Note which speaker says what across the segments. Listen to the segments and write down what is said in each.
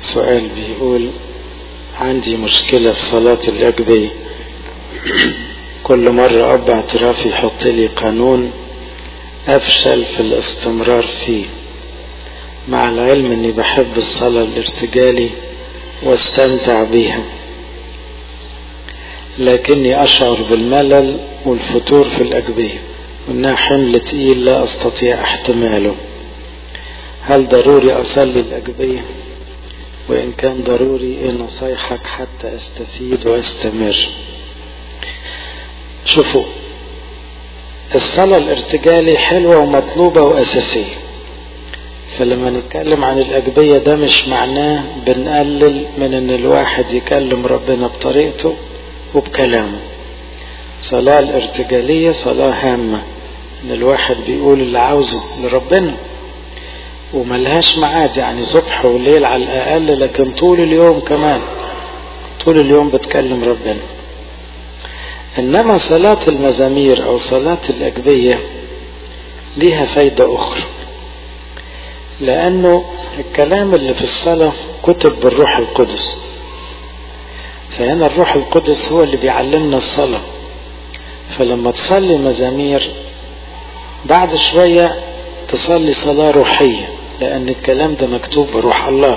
Speaker 1: سؤال بيقول عندي مشكلة في صلاة الأجبية كل مرة أب اعترافي يحط لي قانون أفشل في الاستمرار فيه مع العلم أني بحب الصلاة الارتجالي واستمتع بيها لكني أشعر بالملل والفتور في الأجبية وإنها حمل تقيل لا أستطيع احتماله هل ضروري أصلي الأجبية وإن كان ضروري إيه نصايحك حتى أستفيد وأستمر شوفوا الصلاة الارتجالي حلوة ومطلوبة وأساسية فلما نتكلم عن الأجبية ده مش معناه بنقلل من إن الواحد يكلم ربنا بطريقته وبكلامه صلاة الارتجالية صلاة هامة إن الواحد بيقول اللي عاوزه لربنا وملهاش ميعاد يعني صبح وليل على الأقل لكن طول اليوم كمان طول اليوم بتكلم ربنا إنما صلاة المزامير أو صلاة الأجبية ليها فايدة أخرى لأنه الكلام اللي في الصلاة كتب بالروح القدس فهنا الروح القدس هو اللي بيعلمنا الصلاة فلما تصلي مزامير بعد شوية تصلي صلاة روحية لأن الكلام ده مكتوب بروح الله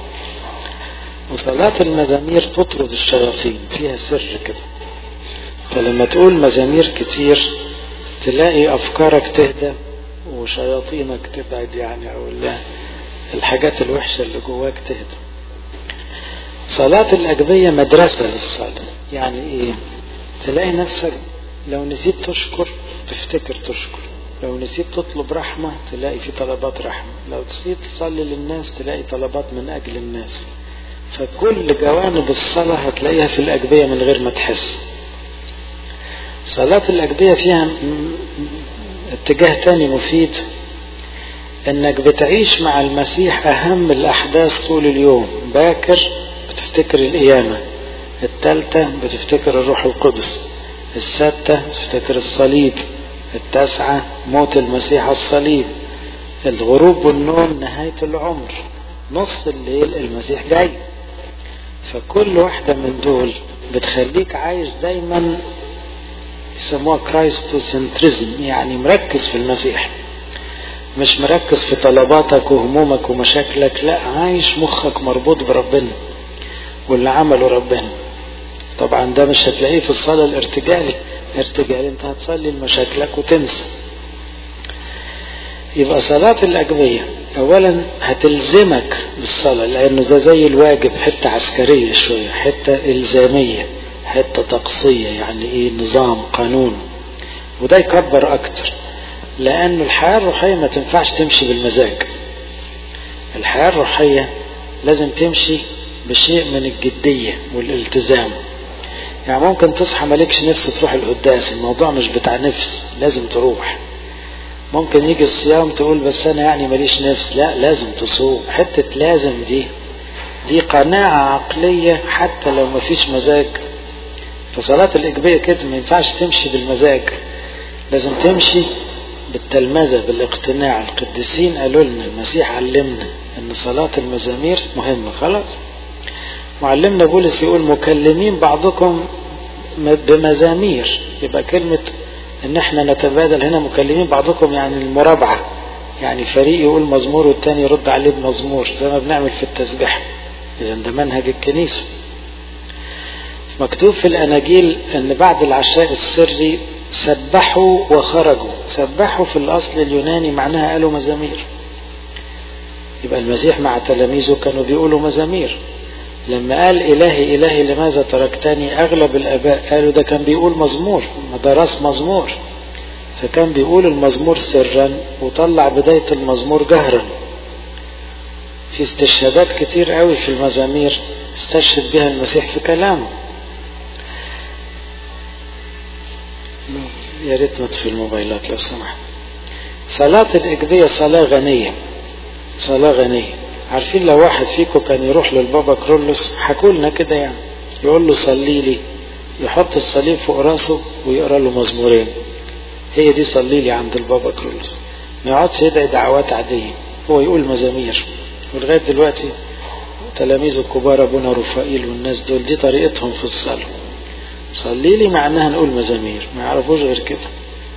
Speaker 1: وصلاة المزامير تطرد الشياطين فيها سر كده فلما تقول مزامير كتير تلاقي أفكارك تهدى وشياطينك تبعد يعني أو الحاجات الوحشة اللي جواك تهدى صلاة الأجبية مدرسة للصلاة يعني إيه تلاقي نفسك لو نسيت تشكر تفتكر تشكر لو نسيت تطلب رحمة تلاقي في طلبات رحمة لو نسيت تصلي للناس تلاقي طلبات من أجل الناس فكل جوانب الصلاة هتلاقيها في الأجبية من غير ما تحس صلاة الأجبية فيها اتجاه تاني مفيد انك بتعيش مع المسيح اهم الاحداث طول اليوم باكر بتفتكر القيامة التالتة بتفتكر الروح القدس الستة بتفتكر الصليب التاسعة موت المسيح الصليب الغروب والنوم نهاية العمر نص الليل المسيح جاي فكل واحدة من دول بتخليك عايز دايما يسموها كرايستوسنتريزم يعني مركز في المسيح مش مركز في طلباتك وهمومك ومشاكلك لا عايش مخك مربوط بربنا واللي عمله ربنا طبعا ده مش هتلاقيه في الصلاة الارتجالي ارتجالي انت هتصلي لمشاكلك وتنسى يبقى صلاة الأجبية أولا هتلزمك بالصلاة لأنه ده زي الواجب حتة عسكرية شوية حتة إلزامية حتة طقسية يعني إيه نظام قانون وده يكبر أكتر لأن الحياة الروحية ما تنفعش تمشي بالمزاج الحياة الروحية لازم تمشي بشيء من الجدية والالتزام يعني ممكن تصحى مالكش نفس تروح القداس الموضوع مش بتاع نفس لازم تروح ممكن يجي الصيام تقول بس انا يعني ماليش نفس لا لازم تصوم حتة لازم دي دي قناعة عقلية حتى لو ما فيش مزاج فصلاة الإجبية كده ما ينفعش تمشي بالمزاج لازم تمشي بالتلمذة بالاقتناع القديسين قالوا لنا المسيح علمنا ان صلاة المزامير مهمة خلاص معلمنا بولس يقول مكلمين بعضكم بمزامير يبقى كلمة ان احنا نتبادل هنا مكلمين بعضكم يعني المرابعة يعني فريق يقول مزمور والتاني يرد عليه بمزمور زي ما بنعمل في التسبيح اذا ده منهج الكنيسة مكتوب في الاناجيل ان بعد العشاء السري سبحوا وخرجوا سبحوا في الاصل اليوناني معناها قالوا مزامير يبقى المسيح مع تلاميذه كانوا بيقولوا مزامير لما قال إلهي إلهي لماذا تركتني أغلب الآباء قالوا ده كان بيقول مزمور ما درس مزمور فكان بيقول المزمور سرا وطلع بداية المزمور جهرا في استشهادات كتير قوي في المزامير استشهد بها المسيح في كلامه يا ريت نطفي الموبايلات لو سمحت صلاة الإجبية صلاة غنية صلاة غنية عارفين لو واحد فيكم كان يروح للبابا كرولوس حكولنا كده يعني يقول له صلي لي يحط الصليب فوق راسه ويقرا له مزمورين هي دي صلي لي عند البابا كرولوس ما يقعدش يدعي دعوات عادية هو يقول مزامير ولغاية دلوقتي التلاميذ الكبار ابونا رفائيل والناس دول دي طريقتهم في الصلاة صلي لي معناها نقول مزامير ما يعرفوش غير كده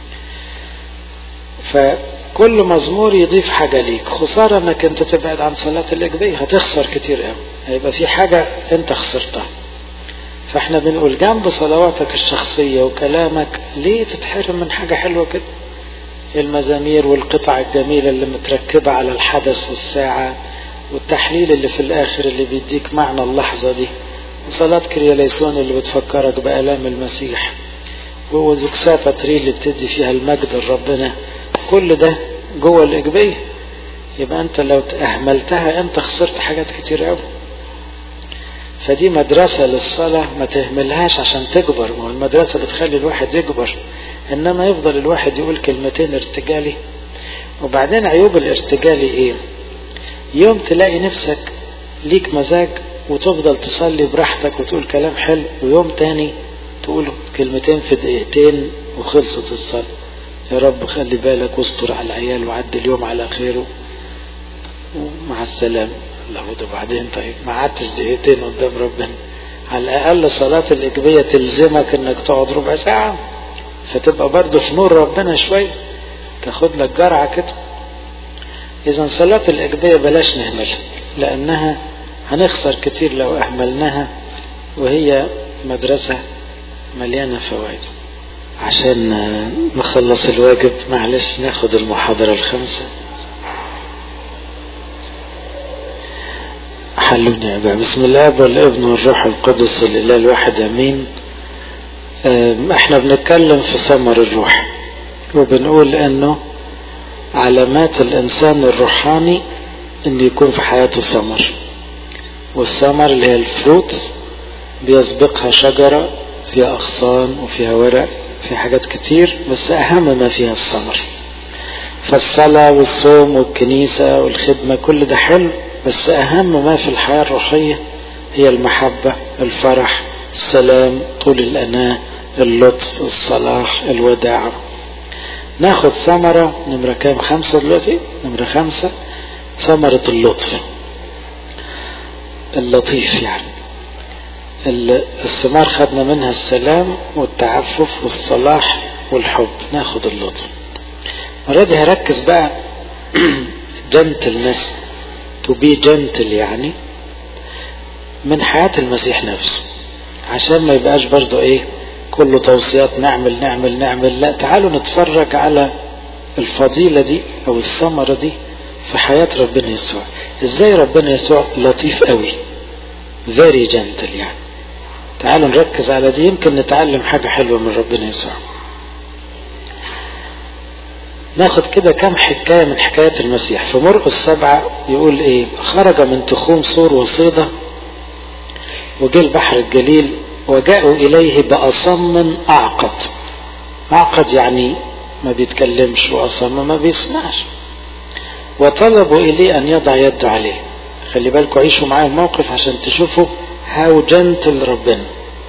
Speaker 1: فكل مزمور يضيف حاجة ليك خسارة انك انت تبعد عن صلاة الإجبية هتخسر كتير قوي هيبقى في حاجة انت خسرتها فاحنا بنقول جنب صلواتك الشخصية وكلامك ليه تتحرم من حاجة حلوة كده المزامير والقطع الجميلة اللي متركبة على الحدث والساعة والتحليل اللي في الآخر اللي بيديك معنى اللحظة دي وصلاة كرياليسون اللي بتفكرك بآلام المسيح وزكسافة تري اللي بتدي فيها المجد لربنا كل ده جوه الإجبية يبقى أنت لو أهملتها أنت خسرت حاجات كتير قوي فدي مدرسة للصلاة ما تهملهاش عشان تكبر والمدرسة بتخلي الواحد يكبر إنما يفضل الواحد يقول كلمتين ارتجالي وبعدين عيوب الارتجالي إيه يوم تلاقي نفسك ليك مزاج وتفضل تصلي براحتك وتقول كلام حلو ويوم تاني تقول كلمتين في دقيقتين وخلصت الصلاة يا رب خلي بالك واستر على العيال وعدي اليوم على خيره ومع السلامة لا ده بعدين طيب ما قعدتش دقيقتين قدام ربنا على الأقل صلاة الإجبية تلزمك إنك تقعد ربع ساعة فتبقى برضه في نور ربنا شوية تاخد لك جرعة كده إذا صلاة الإجبية بلاش نهملها لأنها هنخسر كتير لو أهملناها وهي مدرسة مليانة فوائد عشان نخلص الواجب معلش ناخد المحاضرة الخامسة حلوني يا بسم الله والابن والروح القدس الإله الواحد أمين احنا بنتكلم في ثمر الروح وبنقول انه علامات الانسان الروحاني ان يكون في حياته ثمر والثمر اللي هي الفروت بيسبقها شجرة فيها أغصان وفيها ورق في حاجات كتير بس أهم ما فيها الثمر فالصلاة والصوم والكنيسة والخدمة كل ده حلو بس أهم ما في الحياة الروحية هي المحبة الفرح السلام طول الأناة اللطف الصلاح الوداع ناخد ثمرة نمرة كام خمسة دلوقتي نمرة خمسة ثمرة اللطف اللطيف يعني الثمار خدنا منها السلام والتعفف والصلاح والحب ناخد اللطف المرة دي هركز بقى جنتلنس تو بي جنتل يعني من حياة المسيح نفسه عشان ما يبقاش برضو ايه كله توصيات نعمل نعمل نعمل لا تعالوا نتفرج على الفضيلة دي او الثمرة دي في حياة ربنا يسوع ازاي ربنا يسوع لطيف قوي very gentle يعني تعالوا نركز على دي يمكن نتعلم حاجة حلوة من ربنا يسوع ناخد كده كم حكاية من حكايات المسيح في مرقس السبعة يقول ايه خرج من تخوم سور وصيدة وجه البحر الجليل وجاءوا إليه بأصم أعقد أعقد يعني ما بيتكلمش وأصم ما بيسمعش وطلبوا إليه أن يضع يده عليه خلي بالكم عيشوا معايا الموقف عشان تشوفوا هاو جنتل ربنا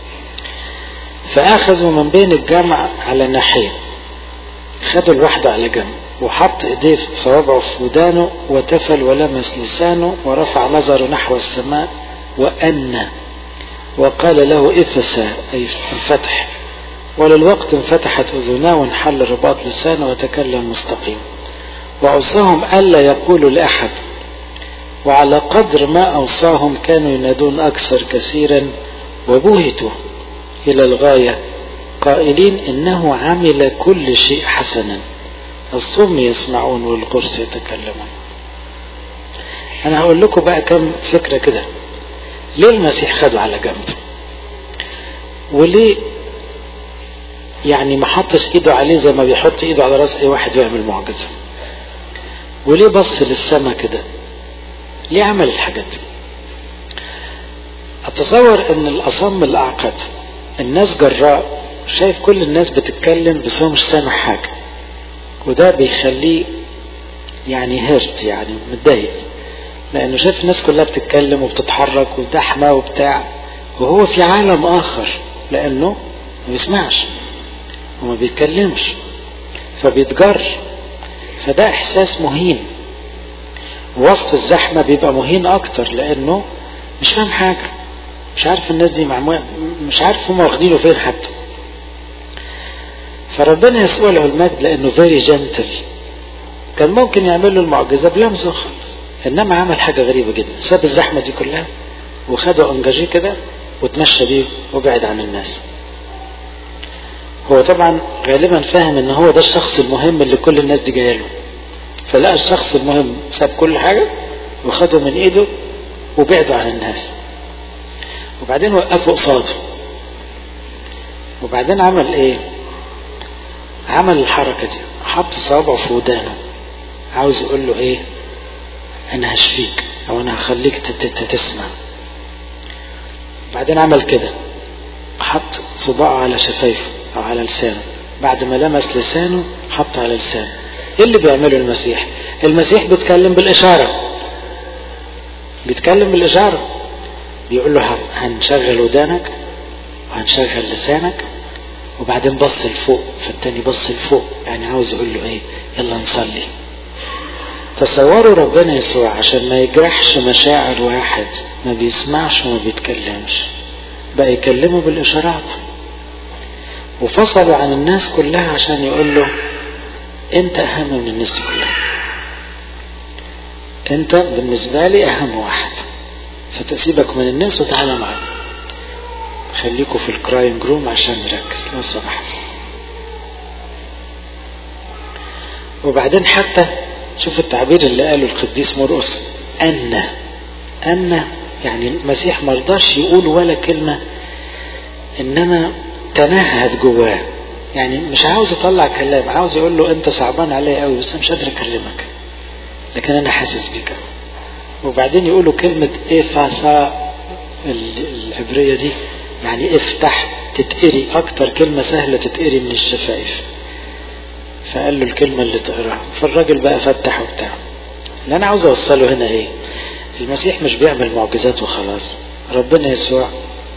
Speaker 1: فأخذوا من بين الجمع على ناحية خدوا الواحدة على جنب وحط ايديه في صوابعه في ودانه وتفل ولمس لسانه ورفع نظره نحو السماء وأنى وقال له افسا أي الفتح وللوقت انفتحت أذناه وانحل رباط لسانه وتكلم مستقيم وأوصاهم ألا يقولوا لأحد وعلى قدر ما أوصاهم كانوا ينادون أكثر كثيرا وبهتوا إلى الغاية قائلين إنه عمل كل شيء حسنا الصم يسمعون والقرص يتكلمون أنا هقول لكم بقى كم فكرة كده ليه المسيح خده على جنب وليه يعني ما حطش ايده عليه زي ما بيحط ايده على راس اي واحد يعمل معجزه وليه بص للسما كده ليه عمل الحاجات دي اتصور ان الاصم الاعقد الناس جراء شايف كل الناس بتتكلم بس هو مش سامع حاجه وده بيخليه يعني هرت يعني متضايق لانه شايف الناس كلها بتتكلم وبتتحرك وزحمه وبتاع وهو في عالم اخر لانه ما بيسمعش وما بيتكلمش فبيتجر فده احساس مهين وسط الزحمه بيبقى مهين اكتر لانه مش فاهم حاجة مش عارف الناس دي معمولة مش عارف هم واخدينه فين حتى فربنا يسوع له المجد لانه فيري جنتل كان ممكن يعمل له المعجزة بلمسه وخلص انما عمل حاجة غريبة جدا ساب الزحمة دي كلها وخده انجاجيه كده وتمشى بيه وبعد عن الناس هو طبعا غالبا فاهم ان هو ده الشخص المهم اللي كل الناس دي جايه له فلقى الشخص المهم ساب كل حاجة وخده من ايده وبعدوا عن الناس وبعدين وقفوا قصاده وبعدين عمل ايه عمل الحركة دي حط صابعه في ودانه عاوز يقول له ايه انا هشفيك او انا هخليك تسمع بعدين عمل كده حط صباعه على شفايفه او على لسانه بعد ما لمس لسانه حط على لسانه ايه اللي بيعمله المسيح المسيح بيتكلم بالاشاره بيتكلم بالاشاره بيقول له هنشغل ودانك وهنشغل لسانك وبعدين بص لفوق فالتاني بص لفوق يعني عاوز يقول له ايه يلا نصلي تصوروا ربنا يسوع عشان ما يجرحش مشاعر واحد ما بيسمعش وما بيتكلمش بقى يكلمه بالاشارات وفصلوا عن الناس كلها عشان يقول له انت اهم من الناس دي كلها انت بالنسبة لي اهم واحد فتسيبك من الناس وتعالى معايا خليكوا في الكراينج روم عشان نركز لو سمحت وبعدين حتى شوف التعبير اللي قاله القديس مرقس أن أن يعني المسيح مرضاش يقول ولا كلمة إنما تنهد جواه يعني مش عاوز يطلع كلام عاوز يقول له أنت صعبان عليا قوي بس مش قادر أكلمك لكن أنا حاسس بيك وبعدين يقولوا كلمة إيه فا العبرية دي يعني افتح تتقري أكتر كلمة سهلة تتقري من الشفايف فقال له الكلمة اللي تقراها فالراجل بقى فتح وبتاع اللي أنا عاوز أوصله هنا إيه المسيح مش بيعمل معجزات وخلاص ربنا يسوع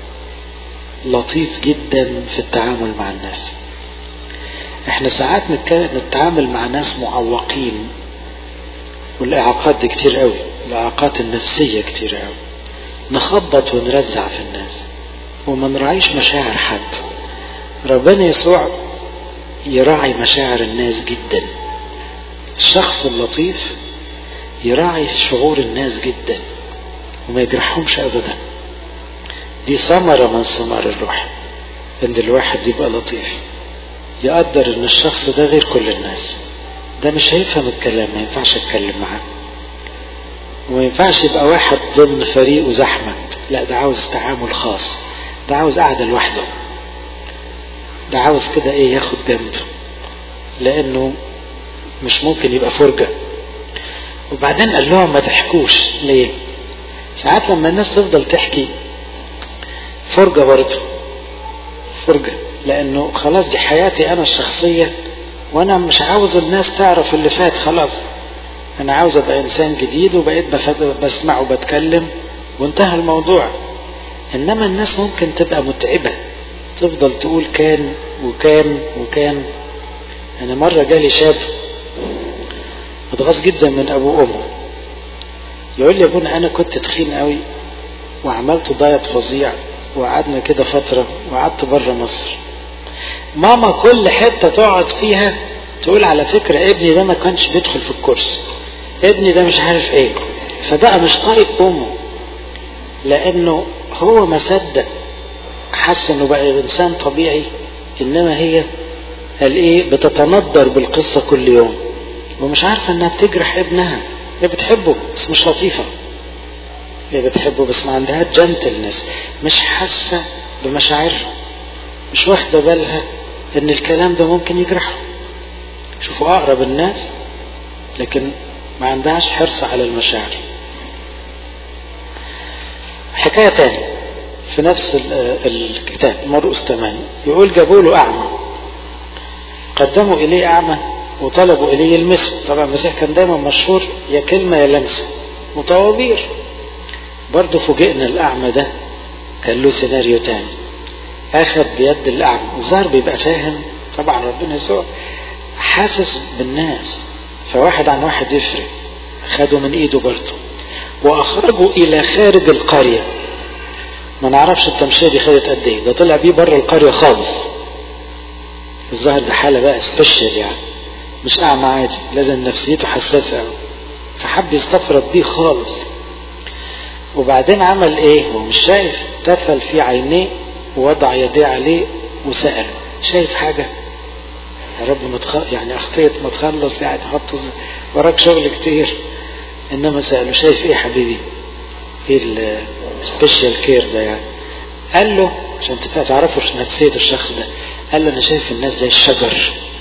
Speaker 1: لطيف جدا في التعامل مع الناس احنا ساعات نتعامل مع ناس معوقين والإعاقات دي كتير قوي الإعاقات النفسية كتير قوي نخبط ونرزع في الناس وما نراعيش مشاعر حد ربنا يسوع يراعي مشاعر الناس جدا الشخص اللطيف يراعي شعور الناس جدا وما يجرحهمش ابدا دي ثمرة من ثمار الروح ان الواحد يبقى لطيف يقدر ان الشخص ده غير كل الناس ده مش هيفهم الكلام ما ينفعش اتكلم معاه وما ينفعش يبقى واحد ضمن فريق وزحمة لا ده عاوز تعامل خاص ده عاوز قعدة لوحده ده عاوز كده ايه ياخد جنب لانه مش ممكن يبقى فرجة وبعدين قال لهم ما تحكوش ليه ساعات لما الناس تفضل تحكي فرجة برضه فرجة لانه خلاص دي حياتي انا الشخصية وانا مش عاوز الناس تعرف اللي فات خلاص انا عاوز ابقى انسان جديد وبقيت بسمع وبتكلم وانتهى الموضوع انما الناس ممكن تبقى متعبة تفضل تقول كان وكان وكان انا مرة جالي شاب اتغاظ جدا من ابوه وامه يقول لي يا ابونا انا كنت تخين قوي وعملت دايت فظيع وقعدنا كده فترة وقعدت بره مصر ماما كل حتة تقعد فيها تقول على فكرة ابني ده ما كانش بيدخل في الكورس ابني ده مش عارف ايه فبقى مش طايق امه لانه هو ما صدق حس انه بقى انسان طبيعي انما هي قال ايه بتتندر بالقصة كل يوم ومش عارفة انها بتجرح ابنها هي بتحبه بس مش لطيفة هي بتحبه بس ما عندها جنتلنس مش حاسة بمشاعرها مش واخدة بالها ان الكلام ده ممكن يجرحه شوفوا اقرب الناس لكن ما عندهاش حرص على المشاعر حكاية تانية في نفس الكتاب مرقس 8 يقول جابوا له أعمى قدموا إليه أعمى وطلبوا إليه يلمسه طبعا المسيح كان دايما مشهور يا كلمة يا لمسة مطوابير برضه فوجئنا الأعمى ده كان له سيناريو تاني أخذ بيد الأعمى الظاهر بيبقى فاهم طبعا ربنا يسوع حاسس بالناس فواحد عن واحد يفرق خده من ايده برضه واخرجوا الى خارج القرية ما نعرفش التمشية دي خدت قد ايه ده طلع بيه بره القرية خالص الظاهر ده حالة بقى سبيشال يعني مش اعمى عادي لازم نفسيته حساسة قوي فحب يستفرد بيه خالص وبعدين عمل ايه هو مش شايف تفل في عينيه ووضع يديه عليه وسأل شايف حاجة يا رب ما تخ... يعني اخطيت ما تخلص يعني حط وراك شغل كتير انما سأله شايف ايه حبيبي ايه السبيشال كير ده يعني قال له عشان تعرفوا نفسية الشخص ده قال له انا شايف الناس زي الشجر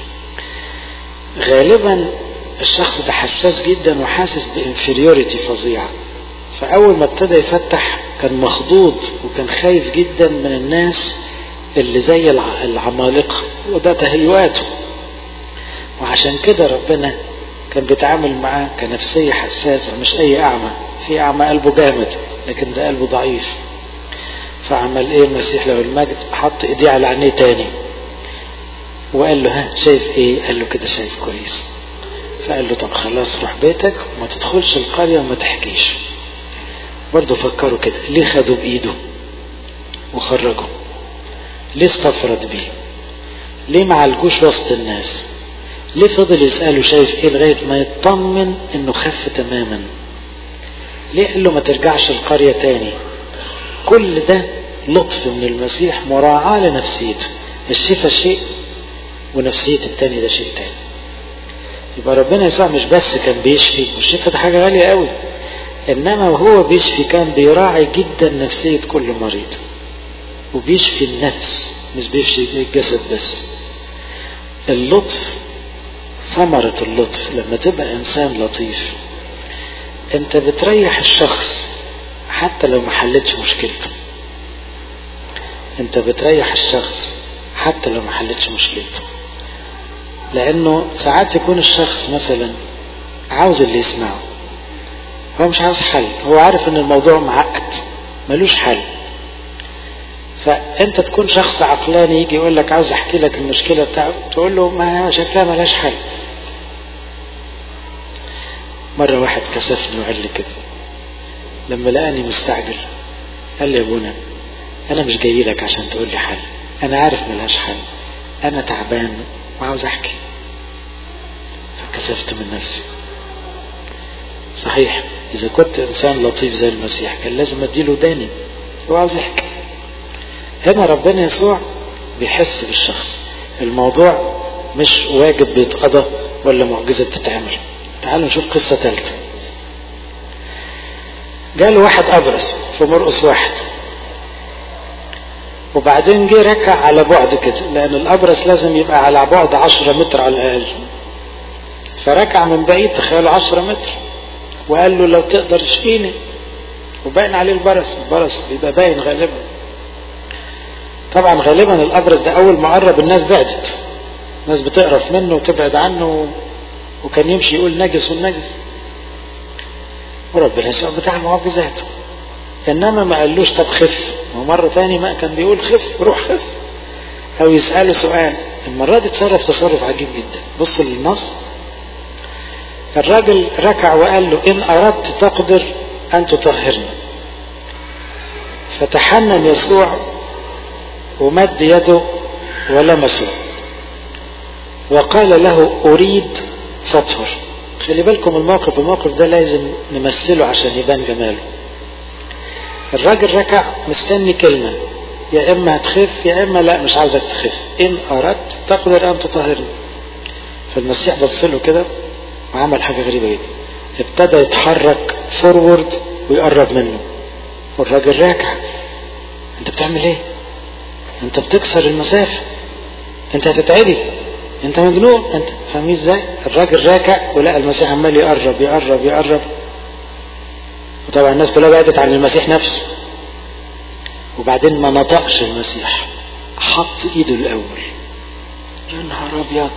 Speaker 1: غالبا الشخص ده حساس جدا وحاسس بانفيريوريتي فظيعة فأول ما ابتدى يفتح كان مخضوض وكان خايف جدا من الناس اللي زي العمالقة وده تهيؤاته وعشان كده ربنا كان بيتعامل معاه كنفسية حساسة مش أي أعمى في أعمى قلبه جامد لكن ده قلبه ضعيف فعمل إيه المسيح له المجد حط إيديه على عينيه تاني وقال له ها شايف إيه قال له كده شايف كويس فقال له طب خلاص روح بيتك وما تدخلش القرية وما تحكيش برضه فكروا كده ليه خدوا بإيده وخرجوا ليه استفرد بيه ليه ما عالجوش وسط الناس ليه فضل يسأله شايف ايه لغاية ما يطمن انه خف تماما ليه قال له ما ترجعش القرية تاني كل ده لطف من المسيح مراعاة لنفسيته الشفاء شيء ونفسية التاني ده شيء تاني يبقى ربنا يسوع مش بس كان بيشفي والشفاء ده حاجة غالية قوي انما وهو بيشفي كان بيراعي جدا نفسية كل مريض وبيشفي النفس مش بيشفي الجسد بس اللطف ثمرة اللطف لما تبقى انسان لطيف انت بتريح الشخص حتى لو ما حلتش مشكلته انت بتريح الشخص حتى لو ما حلتش مشكلته لانه ساعات يكون الشخص مثلا عاوز اللي يسمعه هو مش عاوز حل هو عارف ان الموضوع معقد ملوش حل فانت تكون شخص عقلاني يجي يقول لك عاوز احكي لك المشكله بتاعته تقول له ما شكلها ملهاش حل مره واحد كسفني وقال لي كده لما لقاني مستعجل قال لي يا ابونا انا مش جاي لك عشان تقول لي حل انا عارف ملهاش حل انا تعبان وعاوز احكي فكسفت من نفسي صحيح اذا كنت انسان لطيف زي المسيح كان لازم اديله داني هو عاوز يحكي هنا ربنا يسوع بيحس بالشخص الموضوع مش واجب بيتقضى ولا معجزة بتتعمل تعالوا نشوف قصة ثالثة جاله واحد أبرص في مرقص واحد وبعدين جه ركع على بعد كده لأن الأبرص لازم يبقى على بعد عشرة متر على الأقل فركع من بعيد تخيل عشرة متر وقال له لو تقدر اشفيني وباين عليه البرص البرص بيبقى باين غالبا طبعا غالبا الابرص ده اول ما قرب الناس بعدت الناس بتقرف منه وتبعد عنه وكان يمشي يقول نجس والنجس وربنا يسوع بتاع معجزاته انما ما قالوش طب خف ومرة تاني ما كان بيقول خف روح خف او يسأله سؤال المرة دي تصرف تصرف عجيب جدا بص للنص الراجل ركع وقال له ان اردت تقدر ان تطهرني فتحنن يسوع ومد يده ولمسه وقال له أريد فاطهر خلي بالكم الموقف الموقف ده لازم نمثله عشان يبان جماله الراجل ركع مستني كلمة يا إما هتخف يا إما لا مش عايزك تخف إن أردت تقدر أن تطهرني فالمسيح بص له كده وعمل حاجة غريبة جدا ابتدى يتحرك فورورد ويقرب منه والراجل راكع انت بتعمل ايه انت بتكسر المسافة انت هتتعدي انت مجنون انت فاهمين ازاي الراجل راكع ولقى المسيح عمال يقرب يقرب يقرب وطبعا الناس كلها بعدت عن المسيح نفسه وبعدين ما نطقش المسيح حط ايده الاول يا نهار ابيض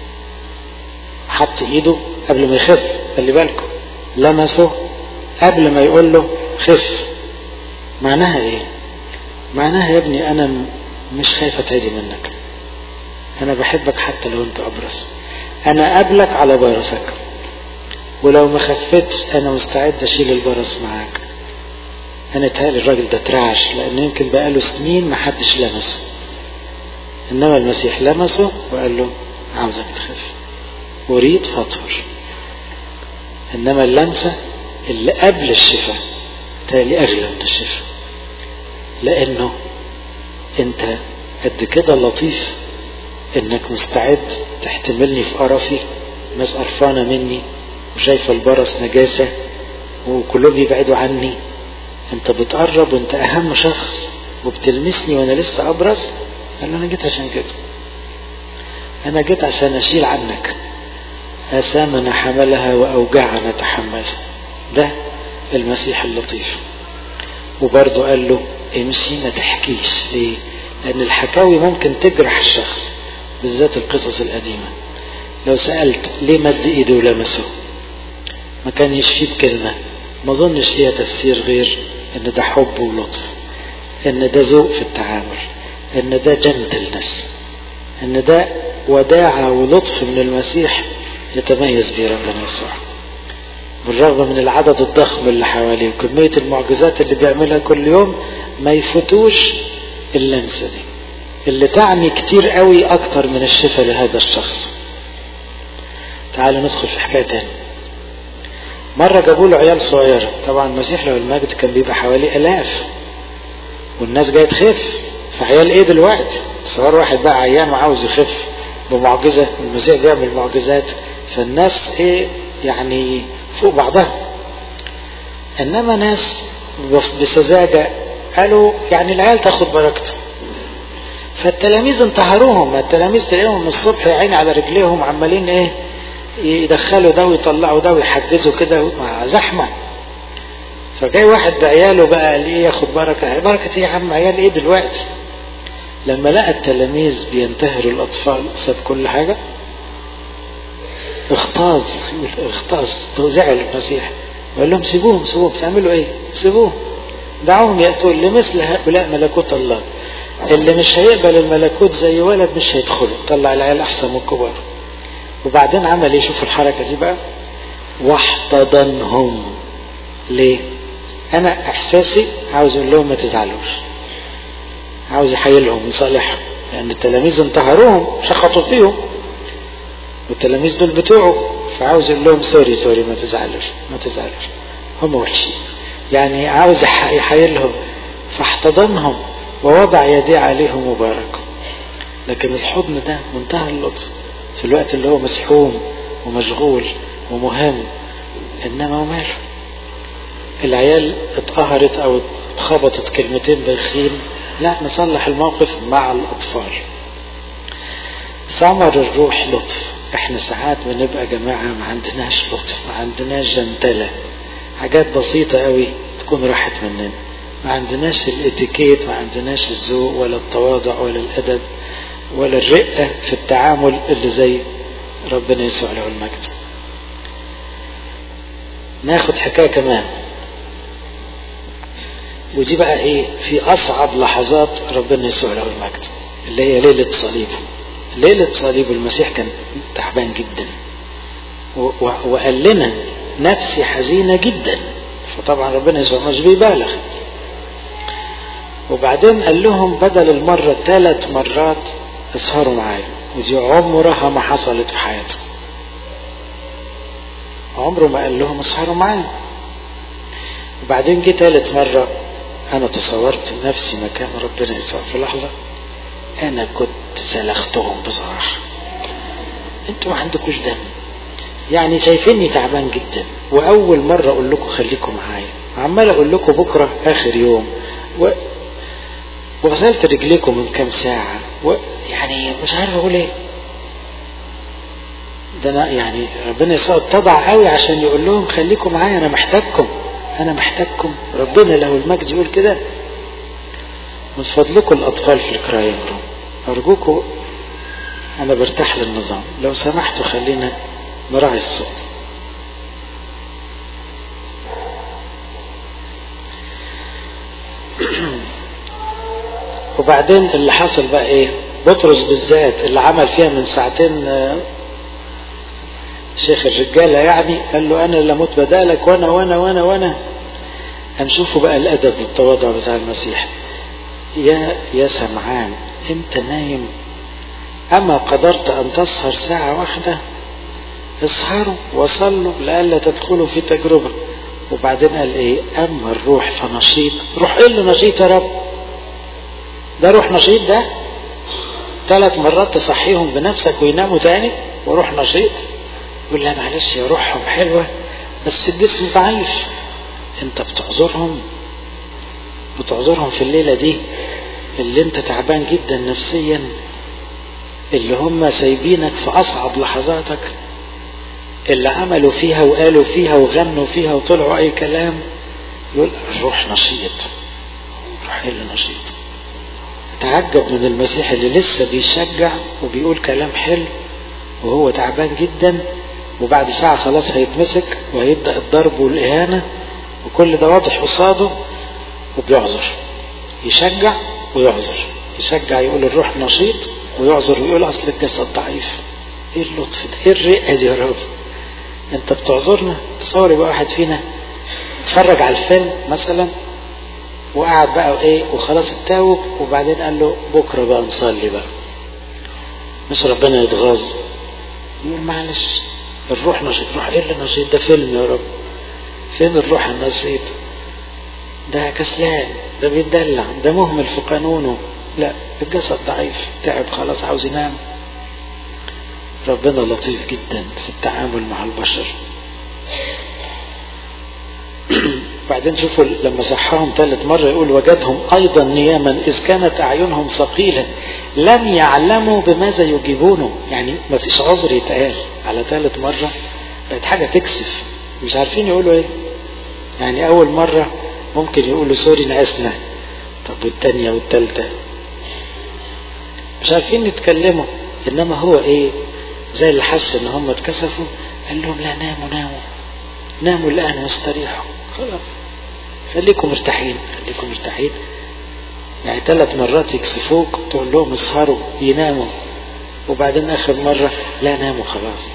Speaker 1: حط ايده قبل ما يخف خلي بالكم لمسه قبل ما يقول له خف معناها ايه معناها يا ابني انا مش خايف اتعدي منك انا بحبك حتى لو انت ابرص انا قابلك على برصك ولو ما خفتش انا مستعد اشيل البرص معاك انا اتهيألي الراجل ده ترعش لانه يمكن بقاله سنين ما حدش لمسه انما المسيح لمسه وقال له عاوزك تخف اريد فاطهر انما اللمسه اللي قبل الشفاء تالي اغلى من الشفاء لانه انت قد كده لطيف انك مستعد تحتملني في قرفي ناس قرفانه مني وشايفه البرص نجاسه وكلهم يبعدوا عني انت بتقرب وانت اهم شخص وبتلمسني وانا لسه ابرص قال له انا جيت عشان كده انا جيت عشان اشيل عنك اثامنا حملها واوجاعنا تحملها ده المسيح اللطيف وبرضه قال له امشي ما تحكيش ليه لان الحكاوي ممكن تجرح الشخص بالذات القصص القديمة لو سألت ليه مد ايده ولمسه ما كان يشفيه بكلمة ما اظنش ليها تفسير غير ان ده حب ولطف ان ده ذوق في التعامل ان ده جنتلنس ان ده وداعة ولطف من المسيح يتميز به ربنا يسوع بالرغم من العدد الضخم اللي حواليه وكمية المعجزات اللي بيعملها كل يوم ما يفوتوش اللمسة دي اللي تعني كتير قوي اكتر من الشفاء لهذا الشخص تعالوا ندخل في حكاية تاني مرة جابوا له عيال صغيرة طبعا المسيح له المجد كان بيبقى حوالي الاف والناس جاية تخف فعيال ايه دلوقتي صغير واحد بقى عيان وعاوز يخف بمعجزة المسيح بيعمل معجزات فالناس ايه يعني فوق بعضها انما ناس بسذاجة قالوا يعني العيال تاخد بركته فالتلاميذ انتهروهم التلاميذ تلاقيهم من الصبح يا عيني على رجليهم عمالين ايه يدخلوا ده ويطلعوا ده ويحجزوا كده مع زحمه فجاي واحد بعياله بقى قال ايه ياخد بركه بركه ايه يا عم عيال ايه دلوقتي لما لقى التلاميذ بينتهروا الاطفال ساب كل حاجه اغتاظ اغتاظ زعل المسيح وقال لهم سيبوهم سيبوهم بتعملوا ايه سيبوهم دعوهم ياتوا لمثل هؤلاء ملكوت الله اللي مش هيقبل الملكوت زي ولد مش هيدخله طلع العيال احسن من الكبار وبعدين عمل ايه شوف الحركه دي بقى واحتضنهم ليه انا احساسي عاوز اقول لهم ما تزعلوش عاوز يحيلهم يصالحهم لان التلاميذ انتهروهم شخطوا فيهم والتلاميذ دول بتوعه فعاوز يقول لهم سوري سوري ما تزعلوش ما تزعلوش هم وحشين يعني عاوز يحيلهم فاحتضنهم ووضع يديه عليهم وباركهم لكن الحضن ده منتهى اللطف في الوقت اللي هو مسحوم ومشغول ومهم انما وماله العيال اتقهرت او اتخبطت كلمتين بايخين لا نصلح الموقف مع الاطفال ثمر الروح لطف احنا ساعات بنبقى جماعة ما عندناش لطف ما عندناش جنتلة حاجات بسيطة قوي تكون راحت مننا ما عندناش الاتيكيت ما عندناش الذوق ولا التواضع ولا الادب ولا الرقة في التعامل اللي زي ربنا يسوع له المجد ناخد حكاية كمان ودي بقى ايه في اصعب لحظات ربنا يسوع له المجد اللي هي ليلة صليبه ليلة صليب المسيح كان تعبان جدا وقال لنا نفسي حزينة جدا فطبعا ربنا يسوع مش بيبالغ وبعدين قال لهم بدل المرة ثلاث مرات اسهروا معايا ودي عمرها ما حصلت في حياته عمره ما قال لهم اسهروا معايا وبعدين جه ثالث مرة أنا تصورت نفسي مكان ربنا يسوع في لحظة أنا كنت سلختهم بصراحة أنتوا ما عندكوش دم يعني شايفيني تعبان جدا وأول مرة أقول لكم خليكم معايا عمال أقول لكم بكرة آخر يوم و... وغسلت رجليكم من كام ساعة ويعني مش عارف أقول إيه ده أنا يعني ربنا يسوع اتضع قوي عشان يقول لهم خليكم معايا أنا محتاجكم أنا محتاجكم ربنا له المجد يقول كده من فضلكم الأطفال في الكرايم روم أرجوكم أنا برتاح للنظام لو سمحتوا خلينا نراعي الصوت وبعدين اللي حصل بقى ايه بطرس بالذات اللي عمل فيها من ساعتين شيخ الرجالة يعني قال له أنا اللي أموت بدالك وأنا وأنا وأنا وأنا هنشوفوا بقى الأدب والتواضع بتاع المسيح يا يا سمعان أنت نايم أما قدرت أن تسهر ساعة واحدة اسهروا وصلوا لئلا تدخلوا في تجربة وبعدين قال ايه اما الروح فنشيط روح ايه اللي نشيط يا رب ده روح نشيط ده ثلاث مرات تصحيهم بنفسك ويناموا تاني وروح نشيط يقول لها معلش يا روحهم حلوة بس الجسم ضعيف انت بتعذرهم بتعذرهم في الليلة دي اللي انت تعبان جدا نفسيا اللي هم سايبينك في اصعب لحظاتك اللي عملوا فيها وقالوا فيها وغنوا فيها وطلعوا اي كلام يقول الروح نشيط روح اللي نشيط تعجب من المسيح اللي لسه بيشجع وبيقول كلام حلو وهو تعبان جدا وبعد ساعة خلاص هيتمسك وهيبدأ الضرب والإهانة وكل ده واضح قصاده وبيعذر يشجع ويعذر يشجع يقول الروح نشيط ويعذر ويقول أصل الجسد ضعيف ايه اللطف ده ايه الرئة دي يا رب انت بتعذرنا تصور يبقى واحد فينا اتفرج على الفيلم مثلا وقعد بقى ايه وخلاص اتاوب وبعدين قال له بكره بقى نصلي بقى مش ربنا يتغاظ يقول معلش الروح نشيط روح ايه اللي نشيط ده فيلم يا رب فين الروح النشيط ده كسلان ده بيتدلع ده مهمل في قانونه لا الجسد ضعيف تعب خلاص عاوز ينام ربنا لطيف جدا في التعامل مع البشر بعدين شوفوا لما صحهم ثالث مرة يقول وجدهم أيضا نياما إذ كانت أعينهم ثقيلة لم يعلموا بماذا يجيبونه يعني ما فيش عذر يتقال على ثالث مرة بقت حاجة تكسف مش عارفين يقولوا إيه يعني أول مرة ممكن يقولوا سوري نعسنا طب والتانية والتالتة مش عارفين يتكلموا إنما هو إيه زي اللي حس إن هم اتكسفوا قال لهم لا ناموا ناموا ناموا الآن واستريحوا خلاص خليكم مرتاحين خليكم مرتاحين يعني ثلاث مرات يكسفوك تقول لهم اسهروا يناموا وبعدين آخر مرة لا ناموا خلاص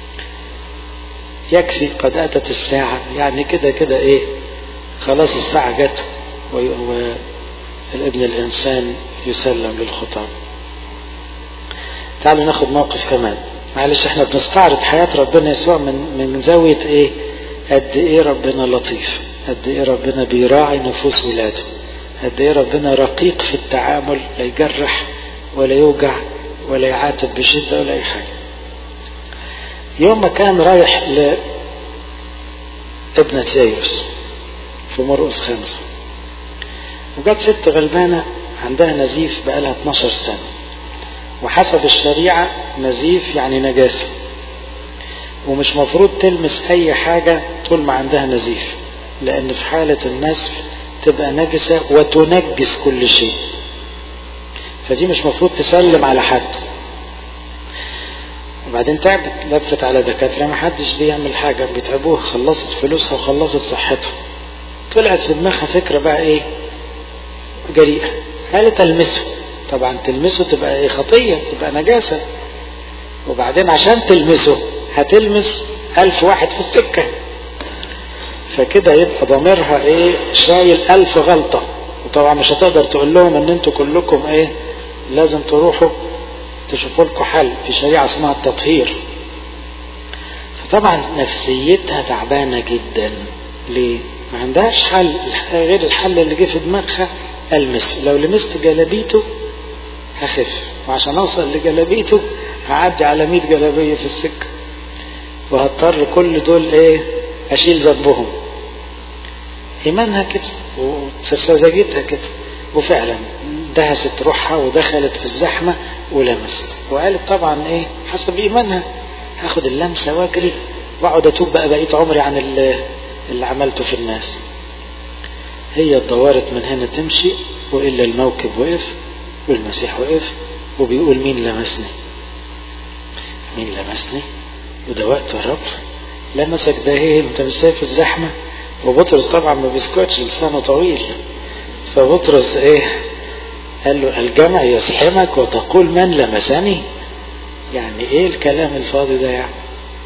Speaker 1: يكفي قد أتت الساعة يعني كده كده إيه خلاص الساعة جت والابن الإنسان يسلم للخطاب تعالوا ناخد موقف كمان معلش احنا بنستعرض حياة ربنا يسوع من من زاوية ايه قد ايه ربنا لطيف قد ايه ربنا بيراعي نفوس ولاده قد ايه ربنا رقيق في التعامل لا يجرح ولا يوجع ولا يعاتب بشدة ولا اي حاجة يوم ما كان رايح لابنة يايوس في مرقس خمسة وجت ست غلبانة عندها نزيف بقالها 12 سنة وحسب الشريعة نزيف يعني نجاسة ومش مفروض تلمس أي حاجة طول ما عندها نزيف لأن في حالة النسف تبقى نجسة وتنجس كل شيء فدي مش مفروض تسلم على حد وبعدين تعبت لفت على دكاترة ما حدش بيعمل حاجة بيتعبوها خلصت فلوسها وخلصت صحتها طلعت في دماغها فكرة بقى ايه جريئة قالت تلمسه طبعا تلمسه تبقى ايه خطية تبقى نجاسة وبعدين عشان تلمسه هتلمس ألف واحد في السكة فكده يبقى ضميرها ايه شايل ألف غلطة وطبعا مش هتقدر تقول لهم ان انتوا كلكم ايه لازم تروحوا تشوفوا لكم حل في شريعة اسمها التطهير فطبعا نفسيتها تعبانة جدا ليه ما عندهاش حل غير الحل اللي جه في دماغها المس لو لمست جلابيته هخف وعشان اوصل لجلابيته هعدي على 100 جلابيه في السكه وهضطر كل دول ايه اشيل ذنبهم ايمانها كده وسذاجتها كده وفعلا دهست روحها ودخلت في الزحمه ولمست وقالت طبعا ايه حسب ايمانها هاخد اللمسه واجري واقعد اتوب بقى بقيت عمري عن اللي, اللي عملته في الناس هي اتدورت من هنا تمشي والا الموكب وقف والمسيح وقف وبيقول مين لمسني مين لمسني وده وقت الرب لمسك ده ايه انت مش شايف الزحمه وبطرس طبعا ما بيسكتش لسانه طويل فبطرس ايه قال له الجمع يزحمك وتقول من لمسني يعني ايه الكلام الفاضي ده يعني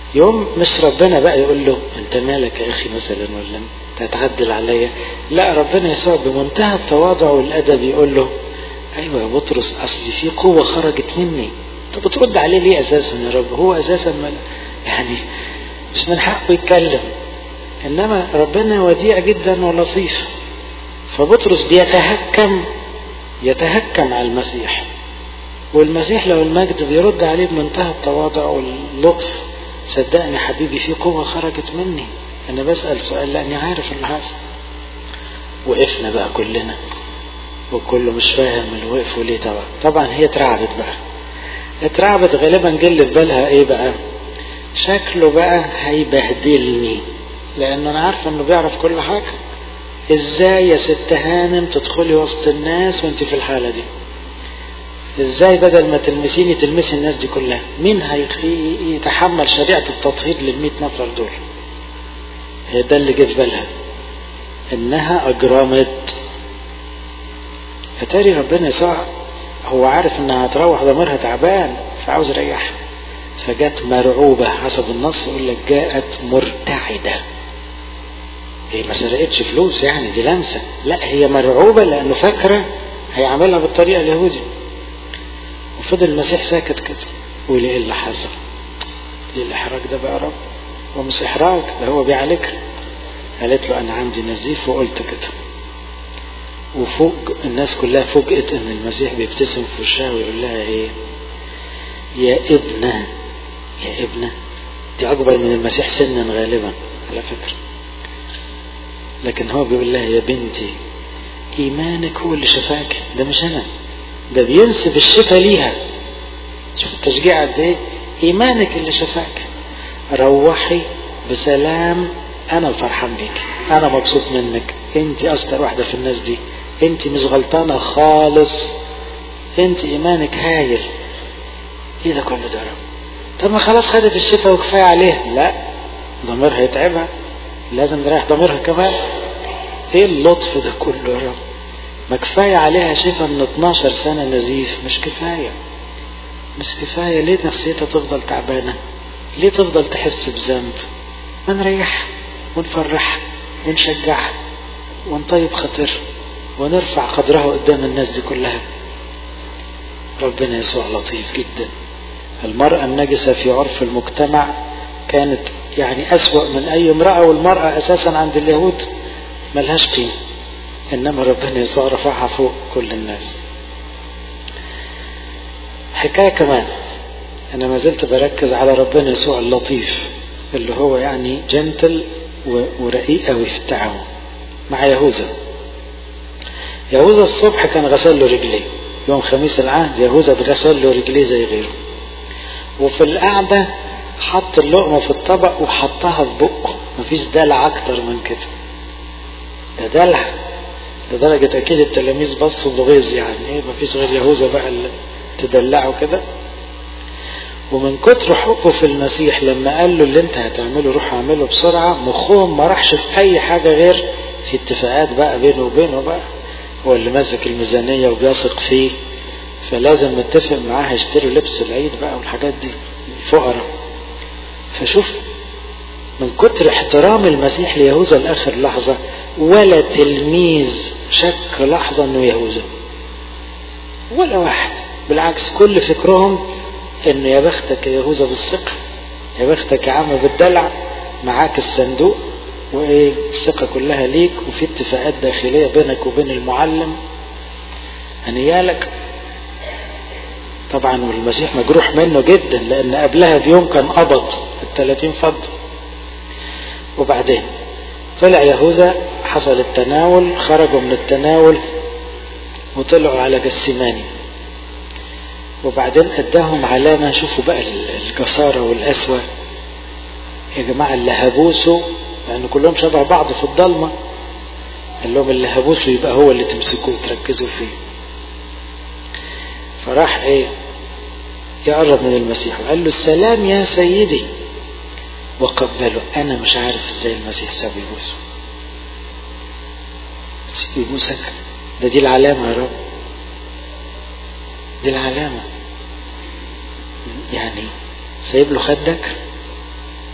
Speaker 1: يوم مش ربنا بقى يقول له انت مالك يا اخي مثلا ولا انت هتعدل عليا لا ربنا يسوع بمنتهى التواضع والادب يقول له ايوه يا بطرس اصل في قوه خرجت مني انت بترد عليه ليه اساسا يا رب هو اساسا من يعني مش من حقه يتكلم انما ربنا وديع جدا ولطيف فبطرس بيتهكم يتهكم على المسيح والمسيح لو المجد بيرد عليه بمنتهى التواضع واللطف صدقني حبيبي في قوة خرجت مني أنا بسأل سؤال لأني عارف اللي حصل وقفنا بقى كلنا وكله مش فاهم اللي وقفوا ليه طبعا طبعا هي اترعبت بقى اترعبت غالبا جل في بالها ايه بقى شكله بقى هيبهدلني لانه انا عارفه انه بيعرف كل حاجه ازاي يا ست هانم تدخلي وسط الناس وانت في الحاله دي ازاي بدل ما تلمسيني تلمسي الناس دي كلها مين هيتحمل شريعة التطهير للمئة نفر دول هي ده اللي جه في بالها انها اجرمت اتاري ربنا يسوع هو عارف انها هتروح ضميرها تعبان فعاوز يريحها فجت مرعوبة حسب النص يقول لك جاءت مرتعدة هي ما سرقتش فلوس يعني دي لمسة لا هي مرعوبة لأنه فاكرة هيعملها بالطريقة اليهودي وفضل المسيح ساكت كده وليه اللي حصل ليه الإحراج ده بقى يا رب هو مش إحراج ده هو بيعالجها قالت له أنا عندي نزيف وقلت كده وفوق الناس كلها فوجئت ان المسيح بيبتسم في وشها ويقول لها ايه يا ابنة يا ابنة دي اكبر من المسيح سنا غالبا على فكرة لكن هو بيقول لها يا بنتي ايمانك هو اللي شفاك ده مش انا ده بينسب الشفاء ليها شوف التشجيع قد ايه ايمانك اللي شفاك روحي بسلام انا الفرحان بيك انا مبسوط منك انت اشطر واحده في الناس دي انت مش غلطانه خالص انت ايمانك هايل ايه ده كله ده رب طب ما خلاص خدت الشفاء وكفايه عليها لا ضميرها يتعبها لازم نريح ضميرها كمان ايه اللطف ده كله يا رب ما كفايه عليها شفاء من 12 سنه نزيف مش كفايه مش كفايه ليه نفسيتها تفضل تعبانه ليه تفضل تحس بذنب ما نريحها ونفرحها ونشجعها ونطيب خاطر ونرفع قدرها قدام الناس دي كلها ربنا يسوع لطيف جدا المرأة النجسة في عرف المجتمع كانت يعني أسوأ من أي امرأة والمرأة أساسا عند اليهود ملهاش قيمة إنما ربنا يسوع رفعها فوق كل الناس حكاية كمان أنا ما زلت بركز على ربنا يسوع اللطيف اللي هو يعني جنتل ورقيق قوي في التعامل مع يهوذا يهوذا الصبح كان غسل له رجليه يوم خميس العهد يهوذا اتغسل له رجليه زي غيره وفي القعدة حط اللقمة في الطبق وحطها في بقه مفيش دلع أكتر من كده ده دلع لدرجة أكيد التلاميذ بصوا بغيظ يعني إيه مفيش غير يهوذا بقى اللي تدلعه كده ومن كتر حبه في المسيح لما قال له اللي انت هتعمله روح اعمله بسرعة مخهم ما راحش في اي حاجة غير في اتفاقات بقى بينه وبينه بقى هو اللي ماسك الميزانية وبيثق فيه فلازم نتفق معاه يشتروا لبس العيد بقى والحاجات دي الفقراء فشوف من كتر احترام المسيح ليهوذا لاخر لحظة ولا تلميذ شك لحظة انه يهوذا ولا واحد بالعكس كل فكرهم انه يا بختك يا يهوذا بالثقة يا بختك يا عم بالدلع معاك الصندوق وايه الثقة كلها ليك وفي اتفاقات داخلية بينك وبين المعلم هنيالك طبعا والمسيح مجروح منه جدا لان قبلها بيوم كان قبض الثلاثين فض وبعدين طلع يهوذا حصل التناول خرجوا من التناول وطلعوا على جسيماني وبعدين اداهم علامة شوفوا بقى الجسارة والقسوة يا جماعة اللي هبوسوا لأن كلهم شبه بعض في الضلمة قال لهم اللي هبوسوا يبقى هو اللي تمسكوه وتركزوا فيه فراح ايه يقرب من المسيح وقال له السلام يا سيدي وقبله انا مش عارف ازاي المسيح ساب يبوسه يبوسك ده دي العلامة يا رب دي العلامة يعني سايب له خدك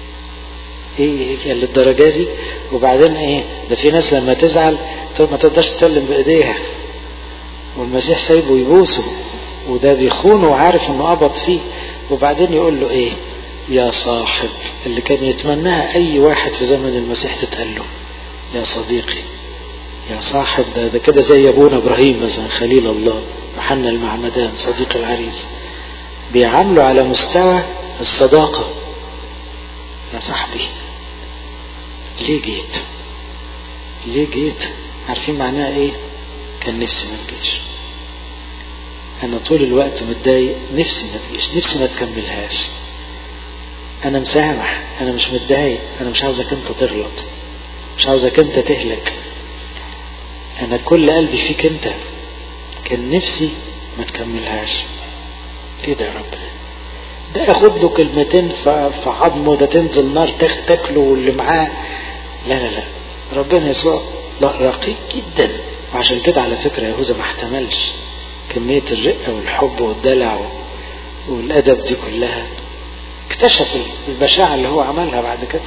Speaker 1: ايه يعني للدرجة دي وبعدين ايه ده في ناس لما تزعل ما تقدرش تسلم بايديها والمسيح سايبه يبوسه وده بيخونه وعارف انه قبض فيه وبعدين يقول له ايه يا صاحب اللي كان يتمناها اي واحد في زمن المسيح تتقال له يا صديقي يا صاحب ده, ده كده زي ابونا ابراهيم مثلا خليل الله يوحنا المعمدان صديق العريس بيعاملوا على مستوى الصداقة يا صاحبي ليه جيت ليه جيت عارفين معناها ايه كان نفسي ما تجيش انا طول الوقت متضايق نفسي ما تجيش نفسي ما تكملهاش انا مسامح انا مش متضايق انا مش عاوزك انت تغلط مش عاوزك انت تهلك انا كل قلبي فيك انت كان نفسي ما تكملهاش ايه ده يا رب ده اخد له كلمتين في عظمه ده تنزل نار تاكله واللي معاه لا لا لا ربنا يسوع لا رقيق جدا وعشان كده على فكره يهوذا ما احتملش كميه الرقه والحب والدلع والادب دي كلها اكتشف البشاعه اللي هو عملها بعد كده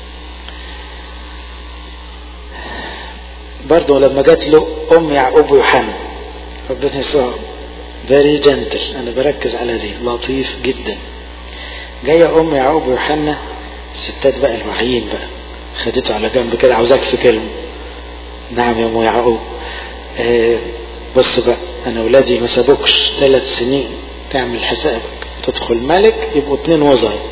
Speaker 1: برضه لما جات له ام يعقوب ويوحنا ربنا يسوع فيري جنتل انا بركز على دي لطيف جدا جايه ام يعقوب ويوحنا الستات بقى الواعيين بقى خدته على جنب كده عاوزاك في كلمه نعم يا ام يعقوب آه بص بقى انا ولادي ما سابوكش ثلاث سنين تعمل حسابك تدخل ملك يبقوا اتنين وزراء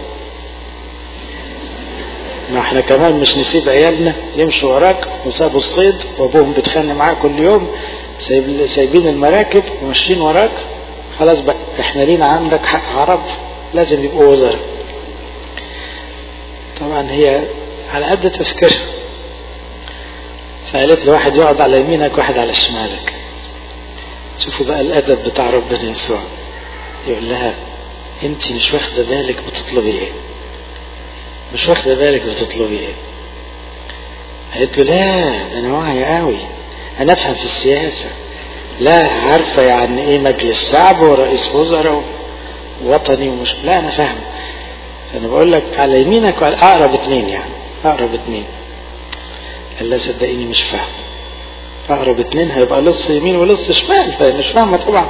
Speaker 1: ما احنا كمان مش نسيب عيالنا يمشوا وراك وسابوا الصيد وابوهم بيتخانق معاه كل يوم سايب سايبين المراكب وماشيين وراك خلاص بقى احنا لينا عندك حق عرب لازم يبقوا وزراء طبعا هي على قد تفكيرها فقالت له واحد يقعد على يمينك واحد على شمالك شوفوا بقى الادب بتاع ربنا يسوع يقول لها انت مش واخده بالك بتطلبي ايه مش واخده بالك بتطلبي ايه قالت له لا ده انا واعي قوي انا افهم في السياسه لا عارفه يعني ايه مجلس شعب ورئيس وزراء وطني ومش لا انا فاهم انا بقول لك على يمينك وعلى اقرب اتنين يعني اقرب اتنين قال لا صدقيني مش فاهم اقرب اتنين هيبقى لص يمين ولص شمال فهي مش فاهمه طبعا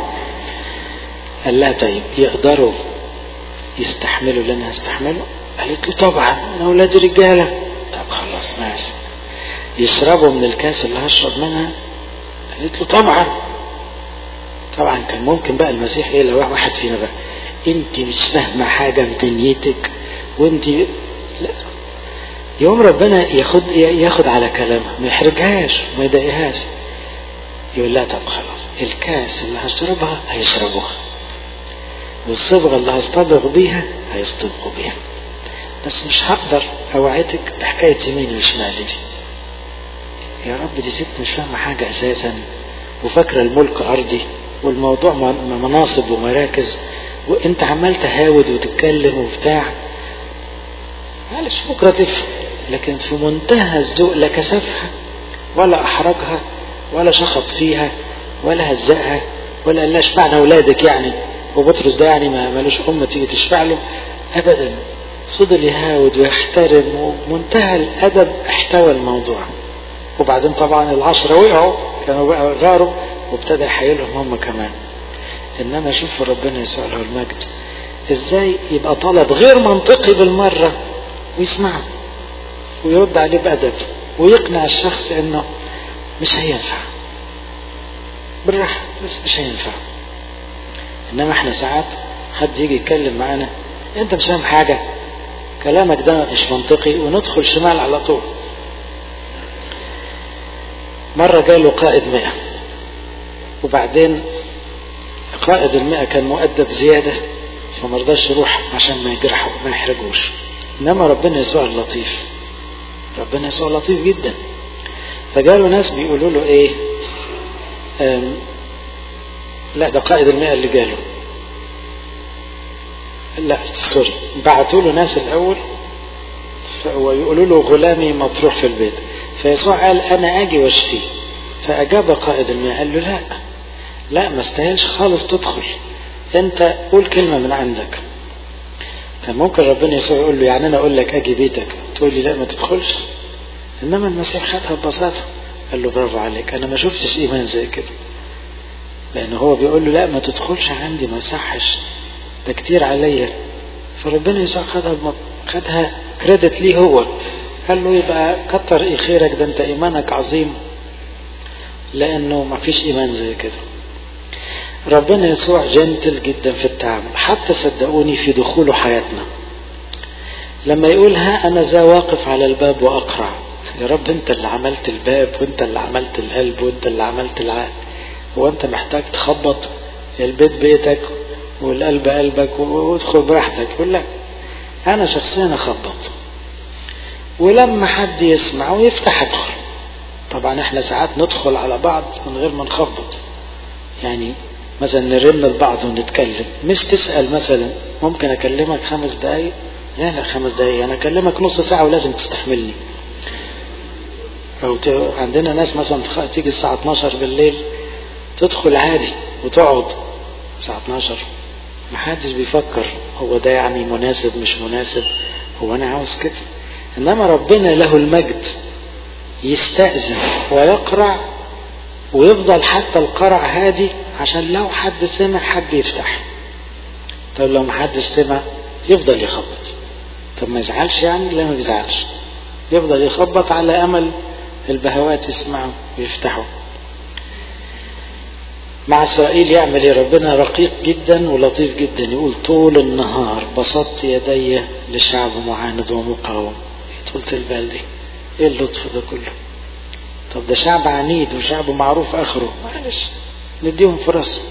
Speaker 1: قال لها طيب يقدروا يستحملوا اللي انا هستحمله قالت له طبعا انا اولادي رجاله طب خلاص ماشي يشربوا من الكاس اللي هشرب منها قالت له طبعا طبعا كان ممكن بقى المسيح ايه لو واحد فينا بقى انت مش فاهمه حاجه في دنيتك وانت لا يوم ربنا ياخد ياخد على كلامها ما يحرجهاش وما يضايقهاش يقول لها طب خلاص الكاس اللي هشربها هيشربوها والصبغه اللي هصطبغ بيها هيصطبغوا بيها بس مش هقدر اوعدك بحكايه يمين وشمال دي يا رب دي ست مش فاهمه حاجه اساسا وفاكره الملك ارضي والموضوع مناصب ومراكز وانت عمال تهاود وتتكلم وبتاع معلش بكره تفهم لكن في منتهى الذوق لا كسفها ولا احرجها ولا شخط فيها ولا هزقها ولا قال لها اشفعنا اولادك يعني وبطرس ده يعني ما مالوش ام تيجي تشفع له ابدا فضل يهاود ويحترم ومنتهى الادب احتوى الموضوع وبعدين طبعا العشرة وقعوا كانوا بقى غاروا وابتدى يحيلهم هم كمان انما شوفوا ربنا يسوع له المجد ازاي يبقى طلب غير منطقي بالمرة ويسمعه ويرد عليه بأدب ويقنع الشخص انه مش هينفع بالراحة بس مش هينفع انما احنا ساعات حد يجي يتكلم معانا انت مش فاهم حاجة كلامك ده مش منطقي وندخل شمال على طول مرة جاله قائد مئة وبعدين قائد المئة كان مؤدب زيادة فمرضاش يروح عشان ما يجرحه ما يحرجوش انما ربنا يسوع لطيف ربنا يسوع لطيف جدا فجاله ناس بيقولوا له ايه لا ده قائد المئة اللي جاله لا سوري بعتوا له ناس الاول ويقولوا له غلامي مطروح في البيت فيسوع قال انا اجي واشفيه فاجاب قائد المئة قال له لا لا ما استاهلش خالص تدخل انت قول كلمة من عندك ممكن ربنا يسوع يقول له يعني انا اقول لك اجي بيتك تقول لي لا ما تدخلش انما المسيح خدها ببساطه قال له برافو عليك انا ما شفتش ايمان زي كده لان هو بيقول له لا ما تدخلش عندي ما يصحش ده كتير عليا فربنا يسوع خدها بم... خدها كريدت ليه هو قال له يبقى كتر ايه خيرك ده انت ايمانك عظيم لانه ما فيش ايمان زي كده ربنا يسوع جنتل جدا في التعامل حتى صدقوني في دخوله حياتنا لما يقول ها انا ذا واقف على الباب واقرع يا رب انت اللي عملت الباب وانت اللي عملت القلب وانت اللي عملت العقل هو انت محتاج تخبط البيت بيتك والقلب قلبك وادخل براحتك يقول لك انا شخصيا اخبط ولما حد يسمع ويفتح ادخل طبعا احنا ساعات ندخل على بعض من غير ما نخبط يعني مثلا نرن لبعض ونتكلم مش تسأل مثلا ممكن اكلمك خمس دقايق لا لا خمس دقايق انا اكلمك نص ساعة ولازم تستحملني او ت... عندنا ناس مثلا تيجي الساعة 12 بالليل تدخل عادي وتقعد الساعة 12 محدش بيفكر هو ده يعني مناسب مش مناسب هو انا عاوز كده انما ربنا له المجد يستأذن ويقرع ويفضل حتى القرع هادي عشان لو حد سمع حد يفتح طب لو محدش سمع يفضل يخبط طب ما يزعلش يعني لا ما يزعلش يفضل يخبط على امل البهوات يسمعوا ويفتحوا مع اسرائيل يعمل ايه ربنا رقيق جدا ولطيف جدا يقول طول النهار بسطت يدي لشعب معاند ومقاوم طولة البال دي ايه اللطف ده كله طب ده شعب عنيد وشعب معروف اخره معلش نديهم فرص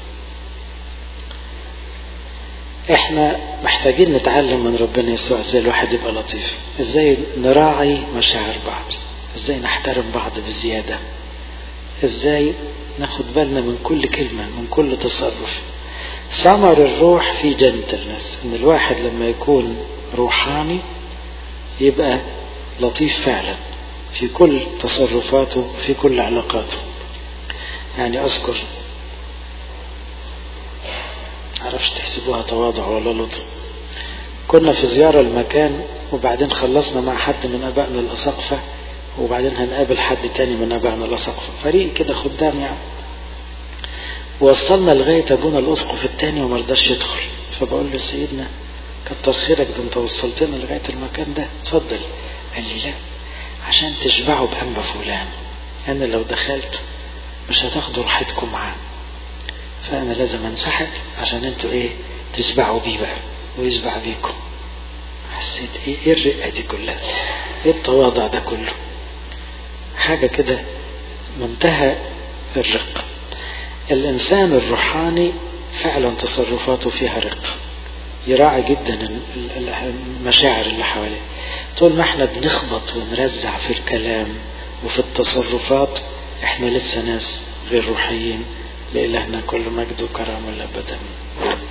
Speaker 1: احنا محتاجين نتعلم من ربنا يسوع ازاي الواحد يبقى لطيف ازاي نراعي مشاعر بعض ازاي نحترم بعض بزيادة ازاي ناخد بالنا من كل كلمة من كل تصرف ثمر الروح في جنتلنس ان الواحد لما يكون روحاني يبقى لطيف فعلا في كل تصرفاته في كل علاقاته يعني اذكر معرفش تحسبوها تواضع ولا لطف كنا في زيارة المكان وبعدين خلصنا مع حد من أبائنا الأساقفة وبعدين هنقابل حد تاني من أبائنا الأساقفة فريق كده خدام يعني وصلنا لغاية أبونا الأسقف التاني وما رضاش يدخل فبقول له سيدنا كتر خيرك ده أنت وصلتنا لغاية المكان ده اتفضل قال لي لا عشان تشبعوا بأنبا فلان أنا لو دخلت مش هتاخدوا راحتكم معاه فأنا لازم أنسحب عشان أنتوا إيه تشبعوا بيه بقى ويشبع بيكم حسيت إيه, إيه الرقة دي كلها إيه التواضع ده كله حاجة كده منتهى الرق الإنسان الروحاني فعلا تصرفاته فيها رق يراعي جدا المشاعر اللي حواليه طول ما احنا بنخبط ونرزع في الكلام وفي التصرفات احنا لسه ناس غير روحيين لإلهنا كل مجد وكرم الأبدا